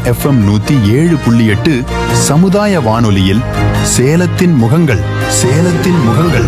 FM நூத்தி ஏழு புள்ளி எட்டு சமுதாய வானொலியில் சேலத்தின் முகங்கள் சேலத்தின் முகங்கள்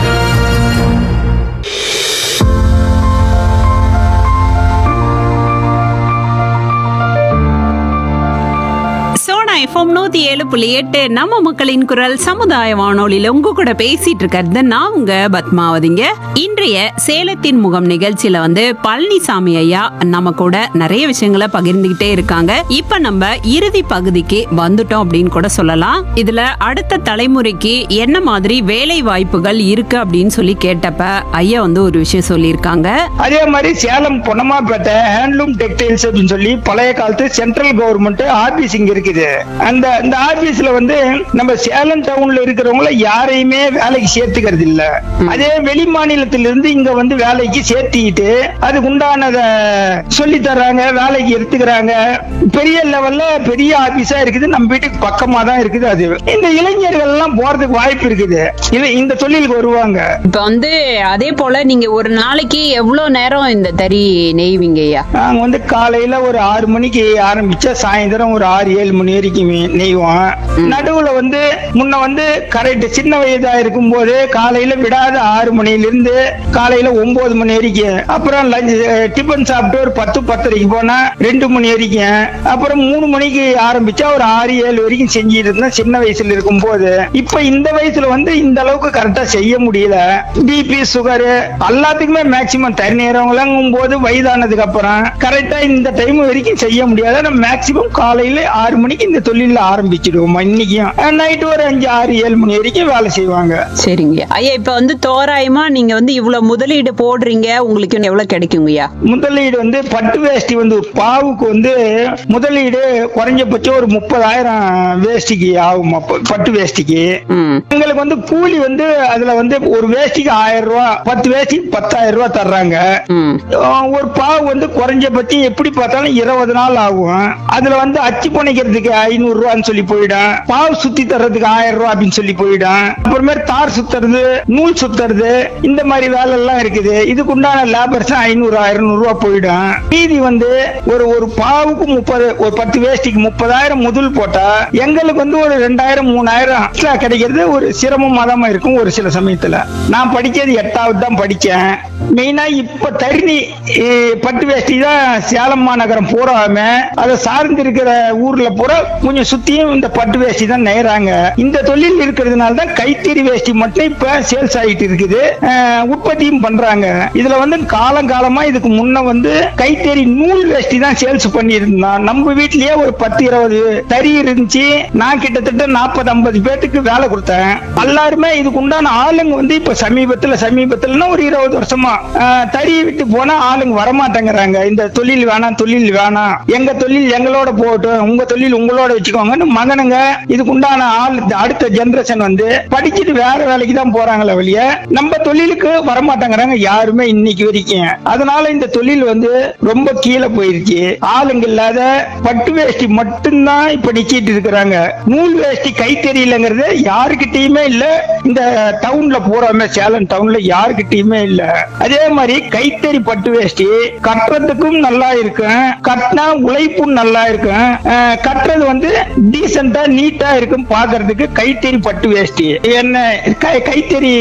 சோனா எஃப்எம் நூத்தி ஏழு புள்ளி எட்டு நம்ம மக்களின் குரல் சமுதாய வானொலியில உங்க கூட பேசிட்டு இருக்கிறது நான் உங்க பத்மாவதிங்க இன்றைய சேலத்தின் முகம் நிகழ்ச்சியில வந்து பழனிசாமி ஐயா நம்ம கூட நிறைய விஷயங்களை பகிர்ந்துகிட்டே இருக்காங்க இப்ப நம்ம இறுதி பகுதிக்கு வந்துட்டோம் அப்படின்னு கூட சொல்லலாம் இதுல அடுத்த தலைமுறைக்கு என்ன மாதிரி வேலை வாய்ப்புகள் இருக்கு அப்படின்னு சொல்லி கேட்டப்ப ஐயா வந்து ஒரு விஷயம் சொல்லியிருக்காங்க அதே மாதிரி சேலம் பொன்னமாப்பேட்டை ஹேண்ட்லூம் டெக்டைல்ஸ் அப்படின்னு சொல்லி பழைய காலத்து சென்ட்ரல் கவர்மெண்ட் ஆபீஸ் இங்க இருக்குது அந்த இந்த ஆபீஸ்ல வந்து நம்ம சேலம் டவுன்ல இருக்கிறவங்கள யாரையுமே வேலைக்கு சேர்த்துக்கிறது இல்ல அதே வெளி மாநிலத்திலிருந்து இங்க வந்து வேலைக்கு சேர்த்திக்கிட்டு அதுக்கு உண்டானத சொல்லி தர்றாங்க வேலைக்கு எடுத்துக்கிறாங்க பெரிய லெவல்ல பெரிய ஆபீஸா இருக்குது நம்ம வீட்டுக்கு பக்கமா தான் இருக்குது அது இந்த இளைஞர்கள் எல்லாம் போறதுக்கு வாய்ப்பு இருக்குது இல்ல இந்த தொழிலுக்கு வருவாங்க இப்ப வந்து அதே போல நீங்க ஒரு நாளைக்கு எவ்வளவு நேரம் இந்த தறி நெய்வீங்க ஐயா நாங்க வந்து காலையில ஒரு ஆறு மணிக்கு ஆரம்பிச்சா சாயந்தரம் ஒரு ஆறு ஏழு மணி வரைக்கும் மே- நெய்வோம் நடுவுல வந்து முன்ன வந்து கரெக்ட் சின்ன வயதா இருக்கும் போது காலையில விடாத ஆறு மணில இருந்து காலையில ஒன்பது மணி வரைக்கும் அப்புறம் லஞ்ச் டிஃபன் சாப்பிட்டு ஒரு பத்து பத்தரைக்கு போனா ரெண்டு மணி வரைக்கும் அப்புறம் மூணு மணிக்கு ஆரம்பிச்சா ஒரு ஆறு ஏழு வரைக்கும் செஞ்சிட்டு இருந்தேன் சின்ன வயசுல இருக்கும் போது இப்ப இந்த வயசுல வந்து இந்த அளவுக்கு கரெக்டா செய்ய முடியல பிபி சுகர் எல்லாத்துக்குமே மேக்சிமம் தண்ணி நேரவங்களும் போது வயதானதுக்கு அப்புறம் கரெக்டா இந்த டைம் வரைக்கும் செய்ய முடியாது ஆனா மேக்சிமம் காலையில ஆறு மணிக்கு இந்த தொழில ஆரம்பிச்சிடுவோம் இன்னைக்கும் நைட்டு ஒரு அஞ்சு ஆறு ஏழு மணி வரைக்கும் வேலை செய்வாங்க சரிங்க ஐயா இப்ப வந்து தோராயமா நீங்க வந்து இவ்வளவு முதலீடு போடுறீங்க உங்களுக்கு எவ்வளவு கிடைக்குங்கய்யா முதலீடு வந்து பட்டு வேஷ்டி வந்து பாவுக்கு வந்து முதலீடு குறைஞ்சபட்சம் ஒரு முப்பதாயிரம் வேஷ்டிக்கு ஆகும் அப்ப பட்டு வேஷ்டிக்கு ம் எங்களுக்கு வந்து கூலி வந்து அதுல வந்து ஒரு வேஷ்டிக்கு ஆயிரம் ரூபாய் பத்து வேஷ்டிக்கு பத்தாயிரம் ரூபாய் தர்றாங்க ம் ஆஹ் ஒரு பாவு வந்து குறைஞ்சபட்சம் எப்படி பார்த்தாலும் இருபது நாள் ஆகும் அதுல வந்து அச்சு புனைக்கிறதுக்கு ஐநூறு ரூபான்னு சொல்லி போயிடும் பாவு சுத்தி தர்றதுக்கு ஆயிரம் ரூபாய் அப்படின்னு சொல்லி போயிடும் அப்புறமே தார் சுத்துறது நூல் சுத்துறது இந்த மாதிரி வேலை எல்லாம் இருக்குது இதுக்கு உண்டான லேபர்ஸ் ஐநூறு ஆயிரம் ரூபாய் போயிடும் மீதி வந்து ஒரு ஒரு பாவுக்கு முப்பது ஒரு பத்து வேஷ்டிக்கு முப்பதாயிரம் முதல் போட்டா எங்களுக்கு வந்து ஒரு ரெண்டாயிரம் மூணாயிரம் extra கிடைக்கிறது ஒரு சிரமமா தான் இருக்கும் ஒரு சில சமயத்துல நான் படிக்கிறது எட்டாவது தான் படிச்சேன் மெயினா இப்ப தருணி eh, பட்டு வேஷ்டி தான் சேலம் மாநகரம் பூராமே அதை சார்ந்து இருக்கிற ஊர்ல பூரா கொஞ்சம் சுத்தியும் இந்த பட்டு வேஷ்டி தான் நெய்றாங்க இந்த தொழில் இருக்கிறதுனால தான் கைத்தறி வேஷ்டி மட்டும் இப்ப சேல்ஸ் ஆகிட்டு இருக்குது அஹ், உற்பத்தியும் பண்றாங்க இதுல வந்து காலங்காலமா இதுக்கு முன்ன வந்து கைத்தறி நூல் வேஷ்டி தான் சேல்ஸ் பண்ணியிருந்தான் நம்ம வீட்லயே ஒரு பத்து இருபது தறி இருந்துச்சு நான் கிட்டத்தட்ட நாற்பது ஐம்பது பேத்துக்கு வேலை கொடுத்தேன் எல்லாருமே இதுக்கு உண்டான ஆளுங்க வந்து இப்ப சமீபத்துல சமீபத்துலன்னா ஒரு இருபது வருஷமா ஆஹ், தறியை விட்டு போனா ஆளுங்க வரமாட்டேங்கிறாங்க இந்த தொழில் வேணாம் தொழில் வேணாம் எங்க தொழில் எங்களோட போகட்டும் உங்க தொழில் உங்களோட வச்சுக்கோங்கன்னு மகனுங்க இதுக்கு உண்டான ஆள் இந்த அடுத்த ஜெனரேஷன் வந்து படிச்சுட்டு வேற வேலைக்கு தான் போறாங்களே வெளிய நம்ம தொழிலுக்கு வரமாட்டேங்கிறாங்க யாருமே இன்னைக்கு வரைக்கும் அதனால இந்த தொழில் வந்து ரொம்ப கீழே போயிருச்சு ஆளுங்க இல்லாத பட்டு வேஷ்டி மட்டும்தான் இப்ப நிக்கிட்டு இருக்கிறாங்க நூல் வேஷ்டி கைத்தறியிலங்கிறது யாருக்கிட்டயுமே இல்ல இந்த டவுன்ல போறாமே சேலம் டவுன்ல யாருக்கிட்டயுமே இல்ல அதே மாதிரி கைத்தறி பட்டு வேஷ்டி கட்டுறதுக்கும் நல்லா இருக்கும் கட்டினா உழைப்பும் நல்லா இருக்கும் அஹ், கட்டுறது வந்து டீசெண்டா நீட்டா இருக்கும் பாக்குறதுக்கு கைத்தறி பட்டு வேஷ்டி என்ன கை- கைத்தறி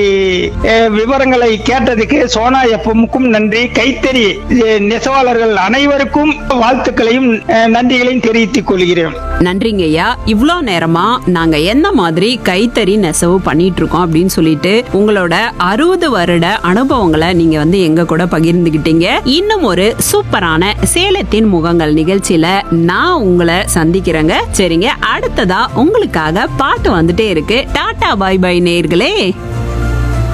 அஹ், விவரங்களை கேட்டதுக்கு சோனா எப்பமுக்கும் நன்றி கைத்தறி அஹ், நெசவாளர்கள் அனைவருக்கும் வாழ்த்துக்களையும் அஹ், நன்றிகளையும் தெரிவித்துக் கொள்கிறேன் நன்றிங்க ஐயா இவ்வளோ நேரமா நாங்க என்ன மாதிரி கைத்தறி நெசவு பண்ணிட்டு இருக்கோம் அப்படின்னு சொல்லிட்டு உங்களோட அறுபது வருட அனுபவங்களை நீங்க வந்து எங்க கூட பகிர்ந்துகிட்டீங்க இன்னும் ஒரு சூப்பரான சேலத்தின் முகங்கள் நிகழ்ச்சியில நான் உங்களை சந்திக்கிறேங்க சரிங்க அடுத்ததா உங்களுக்காக பாட்டு வந்துட்டே இருக்கு டாடா பாய் பாய் நேர்களே